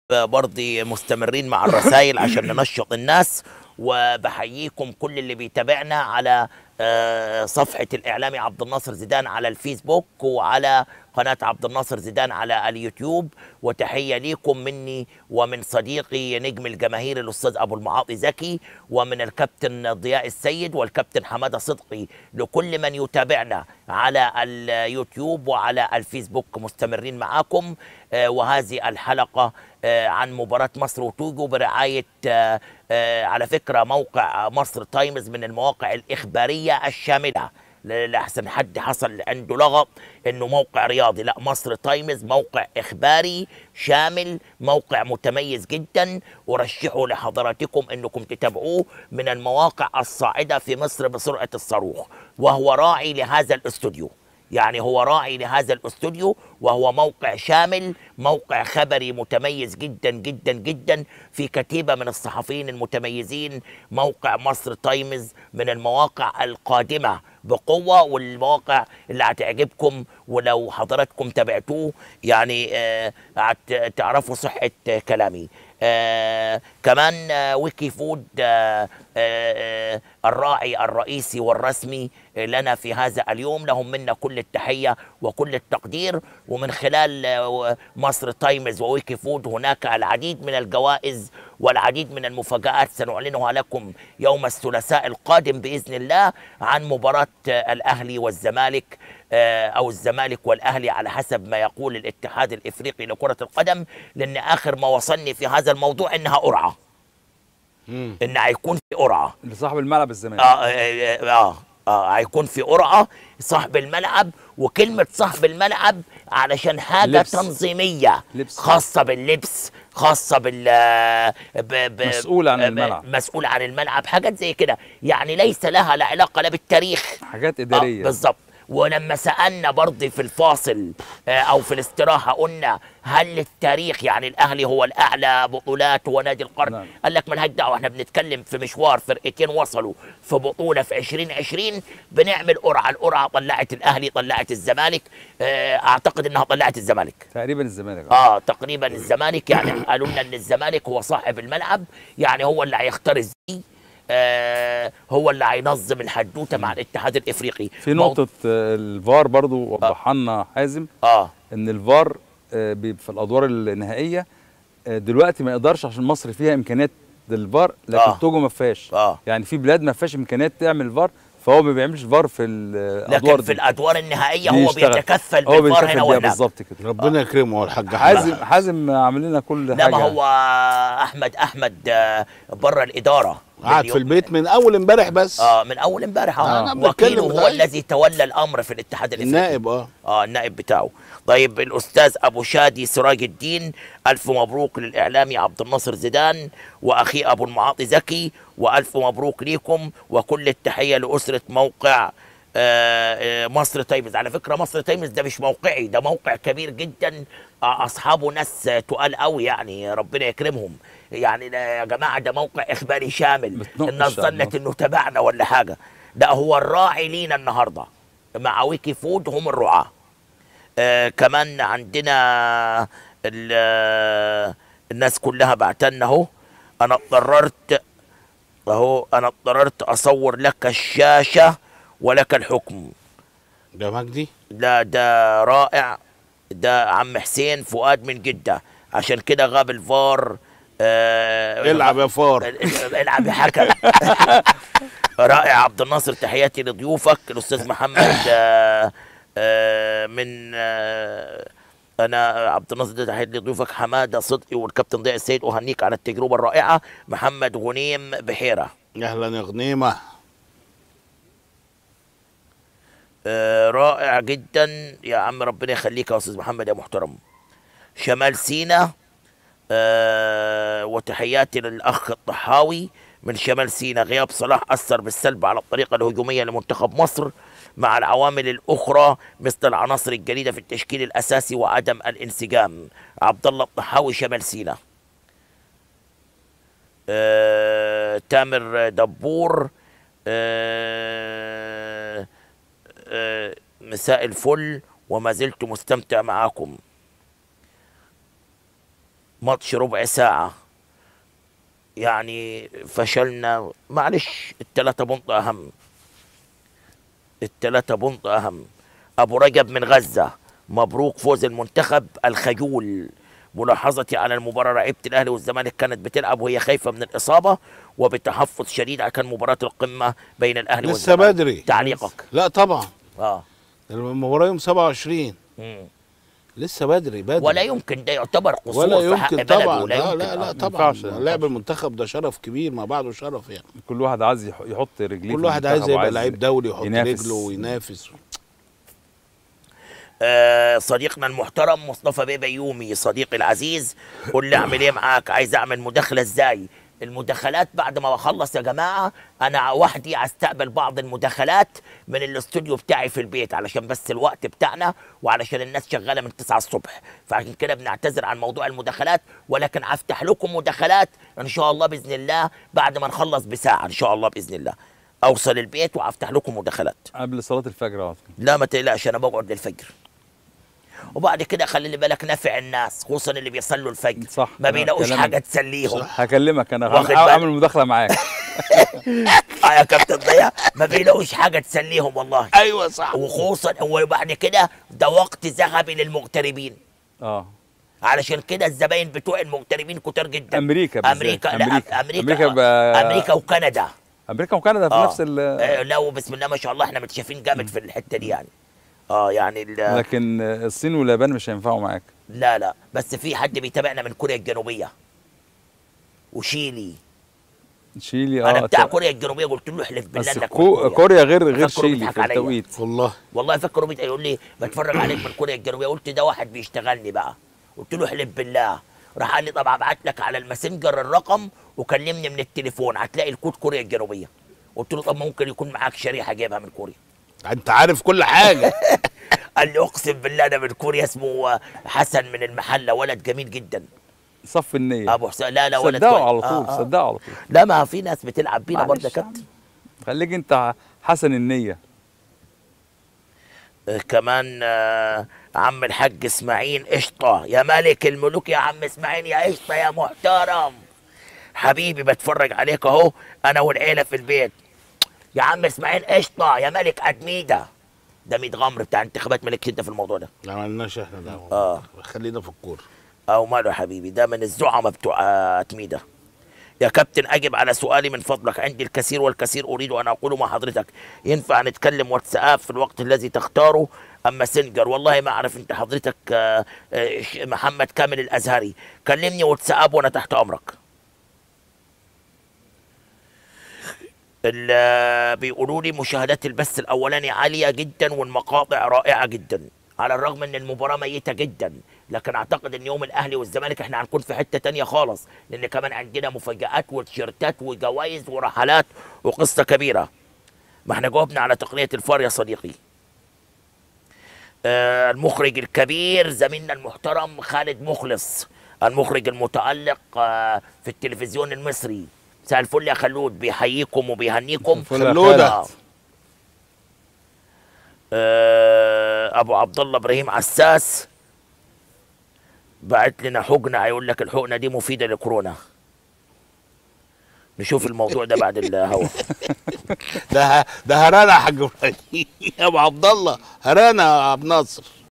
برضه مستمرين مع الرسائل عشان ننشط الناس وبحييكم كل اللي بيتابعنا على آه، صفحة الإعلامي عبد الناصر زيدان على الفيسبوك وعلى قناة عبد الناصر زيدان على اليوتيوب وتحية ليكم مني ومن صديقي نجم الجماهير الأستاذ أبو المعاطي زكي ومن الكابتن ضياء السيد والكابتن حمادة صدقي لكل من يتابعنا على اليوتيوب وعلى الفيسبوك مستمرين معاكم آه، وهذه الحلقة آه، عن مباراة مصر وتوجو برعاية آه، آه، على فكرة موقع مصر تايمز من المواقع الإخبارية الشاملة لا- لأحسن حد حصل عنده لغط انه موقع رياضي لا مصر تايمز موقع اخباري شامل موقع متميز جدا ارشحه لحضراتكم انكم تتابعوه من المواقع الصاعده في مصر بسرعه الصاروخ وهو راعي لهذا الاستوديو يعني هو راعي لهذا الاستوديو وهو موقع شامل موقع خبري متميز جدا جدا جدا في كتيبة من الصحفيين المتميزين موقع مصر تايمز من المواقع القادمة بقوة والمواقع اللي هتعجبكم ولو حضراتكم تابعتوه يعني آه هت- تعرفوا صحة آه، كلامي آه كمان آه ويكي فود آه آه آه الراعي الرئيسي والرسمي لنا في هذا اليوم لهم منا كل التحية وكل التقدير ومن خلال آه، مصر تايمز وويكي فود هناك العديد من الجوائز والعديد من المفاجآت سنعلنها لكم يوم الثلاثاء القادم بإذن الله عن مباراة آه، الأهلي والزمالك آه، أو الزمالك والأهلي على حسب ما يقول الاتحاد الإفريقي لكرة القدم لأن آخر ما وصلني في هذا الموضوع إنها قرعة إن هيكون في قرعة لصاحب الملعب الزمالك آه, آه, آه, آه هيكون في قرعة صاحب الملعب وكلمة صاحب الملعب علشان حاجة لبس. تنظيمية لبس. خاصة باللبس خاصة بال ب... ب... مسؤول عن ب- الملعب. مسؤول عن الملعب حاجات زي كده يعني ليس لها لا علاقة لا بالتاريخ حاجات آه اداريه بالظبط ولما سالنا برضه في الفاصل آه، او في الاستراحه قلنا هل التاريخ يعني الاهلي هو الاعلى بطولات هو نادي القرن نعم. قال لك مالهاش دعوه احنا بنتكلم في مشوار فرقتين وصلوا في بطوله في 2020 بنعمل قرعه القرعه طلعت الاهلي طلعت الزمالك آه، اعتقد انها طلعت الزمالك تقريبا الزمالك اه تقريبا الزمالك يعني قالوا لنا ان الزمالك هو صاحب الملعب يعني هو اللي هيختار الزي آه هو اللي هينظم الحدوته مع الاتحاد الافريقي في نقطه آه، الفار برضو وضحها لنا حازم اه ان الفار آه، بي- في الادوار النهائيه آه، دلوقتي ما يقدرش عشان مصر فيها امكانيات للفار لكن آه. توجو ما فيهاش اه يعني في بلاد ما فيهاش امكانيات تعمل فار فهو ما بيعملش فار في الادوار لكن في دي. الادوار النهائيه دي هو يشتغل. بيتكفل هو بالفار بيتكفل هنا بيها وهناك بالظبط كده ربنا يكرمه الحاج حازم حازم حازم عامل لنا كل حاجه لا ما هو احمد احمد آه، بره الاداره قعد من في يوم- البيت من اول امبارح بس اه من اول امبارح آه، اه أنا بتكلم وكيله هو بتاعي. الذي تولى الامر في الاتحاد الافريقي النائب اه اه النائب بتاعه طيب الاستاذ ابو شادي سراج الدين الف مبروك للاعلامي عبد الناصر زيدان واخيه ابو المعاطي زكي والف مبروك ليكم وكل التحيه لاسره موقع آه، آه، مصر تايمز على فكره مصر تايمز ده مش موقعي ده موقع كبير جدا آه، اصحابه ناس آه، تقال قوي يعني ربنا يكرمهم يعني ده يا جماعه ده موقع اخباري شامل بتنقش الناس على ظنت مصر. انه تبعنا ولا حاجه ده هو الراعي لينا النهارده مع ويكي فود هم الرعاه آه كمان عندنا ال- آه، الناس كلها بعتنا اهو انا اضطررت اهو انا اضطررت اصور لك الشاشه ولك الحكم ده مجدي لا ده رائع ده عم حسين فؤاد من جده عشان كده غاب الفار آه العب يا فار العب يا حكم رائع عبد الناصر تحياتي لضيوفك الاستاذ محمد آه، آه، من آه، انا عبد الناصر ده تحياتي لضيوفك حماده صدقي والكابتن ضياء السيد اهنيك على التجربه الرائعه محمد غنيم بحيره اهلا يا غنيمه آه، رائع جدا يا عم ربنا يخليك يا استاذ محمد يا محترم شمال سينا آه، وتحياتي للاخ الطحاوي من شمال سينا غياب صلاح اثر بالسلب على الطريقه الهجوميه لمنتخب مصر مع العوامل الاخرى مثل العناصر الجديده في التشكيل الاساسي وعدم الانسجام عبد الله الطحاوي شمال سينا آه، تامر دبور آه، آه، مساء الفل وما زلت مستمتع معاكم ماتش ربع ساعة يعني فشلنا معلش التلاتة بنط أهم التلاتة بنط أهم أبو رجب من غزة مبروك فوز المنتخب الخجول ملاحظتي على المباراة لعيبة الأهلي والزمالك كانت بتلعب وهي خايفة من الإصابة وبتحفظ شديد كان مباراة القمة بين الأهلي لسه والزمالك بدري. تعليقك لا طبعا اه المباراه يوم 27 مم. لسه بدري بدري ولا يمكن ده يعتبر قصور ولا في حق يمكن بلده طبعا لا لا يمكن لا لا آه. طبعا ينفعش، ما لعب ينفعش. المنتخب ده شرف كبير ما بعده شرف يعني كل واحد عايز يح- يحط رجليه كل في واحد المنتخب عايز يبقى وعايز لعيب دولي يحط ينافس. رجله وينافس آه صديقنا المحترم مصطفى بيه بيومي صديقي العزيز قول لي اعمل ايه معاك عايز اعمل مداخله ازاي المداخلات بعد ما بخلص يا جماعه انا وحدي استقبل بعض المداخلات من الاستوديو بتاعي في البيت علشان بس الوقت بتاعنا وعلشان الناس شغاله من 9 الصبح فعشان كده بنعتذر عن موضوع المداخلات ولكن هفتح لكم مداخلات ان شاء الله باذن الله بعد ما نخلص بساعه ان شاء الله باذن الله اوصل البيت وافتح لكم مداخلات قبل صلاه الفجر على طول لا ما تقلقش انا بقعد للفجر وبعد كده خلي لي بالك نافع الناس خصوصا اللي بيصلوا الفجر صح. ما بيلاقوش كلامك. حاجه تسليهم هكلمك انا واخد هعمل- بالك. اعمل مداخله معاك اه يا كابتن ضياء ما بيلاقوش حاجه تسليهم والله ايوه صح وخصوصا وبعد كده ده وقت ذهبي للمغتربين اه علشان كده الزباين بتوع المغتربين كتار جدا امريكا بالذات. امريكا لا امريكا امريكا امريكا, ب... امريكا وكندا امريكا وكندا في آه. نفس ال... آه، لا وبسم الله ما شاء الله احنا متشافين جامد في الحته دي يعني اه يعني ال- لكن الصين واليابان مش هينفعوا معاك لا لا بس في حد بيتابعنا من كوريا الجنوبيه وشيلي تشيلي انا اه بتاع ت- كوريا الجنوبيه قلت له احلف بالله بس انك من كو... كوريا غير غير فكروا شيلي بيضحك في عليا. التوقيت والله والله فكره بيت يقول لي بتفرج عليك من كوريا الجنوبيه قلت ده واحد بيشتغلني بقى قلت له احلف بالله راح قال لي طب ابعت لك على الماسنجر الرقم وكلمني من التليفون هتلاقي الكود كوريا الجنوبيه قلت له طب ممكن يكون معاك شريحه جايبها من كوريا انت عارف كل حاجه قال لي اقسم بالله انا من كوريا اسمه حسن من المحله ولد جميل جدا صف النية ابو حسين لا لا ولد صدقوا كويس. على طول آه، آه. صدقوا على طول لا ما في ناس بتلعب بينا معلش برضه يا يا كابتن خليك انت حسن النية آه، كمان آه، عم الحاج اسماعيل قشطه يا ملك الملوك يا عم اسماعيل يا قشطه يا محترم حبيبي بتفرج عليك اهو انا والعيله في البيت يا عم اسماعيل قشطه يا ملك ادميده ده ميت غمر بتاع انتخابات ملك انت في الموضوع ده ما عملناش احنا ده آه. خلينا في الكوره او ماله يا حبيبي ده من الزعماء بتوع آه، اتميده يا كابتن اجب على سؤالي من فضلك عندي الكثير والكثير اريد ان اقوله مع حضرتك ينفع نتكلم واتساب في الوقت الذي تختاره اما سنجر والله ما اعرف انت حضرتك آه، آه، ش- محمد كامل الازهري كلمني واتساب وانا تحت امرك ال- بيقولوا لي مشاهدات البث الاولاني عاليه جدا والمقاطع رائعه جدا على الرغم ان المباراه ميته جدا لكن اعتقد ان يوم الاهلي والزمالك احنا هنكون في حته تانية خالص لان كمان عندنا مفاجات وتيشيرتات وجوائز ورحلات وقصه كبيره ما احنا جاوبنا على تقنيه الفار يا صديقي آه المخرج الكبير زميلنا المحترم خالد مخلص المخرج المتألق آه في التلفزيون المصري مساء الفل يا خلود بيحييكم وبيهنيكم الفل يا خلودة. خالد. آه ابو عبد الله ابراهيم عساس بعت لنا حقنه هيقول لك الحقنه دي مفيده لكورونا نشوف الموضوع ده بعد الهوا ده ه- ده هرانا يا حاج ابراهيم يا ابو عبد الله هرانا يا عبد ناصر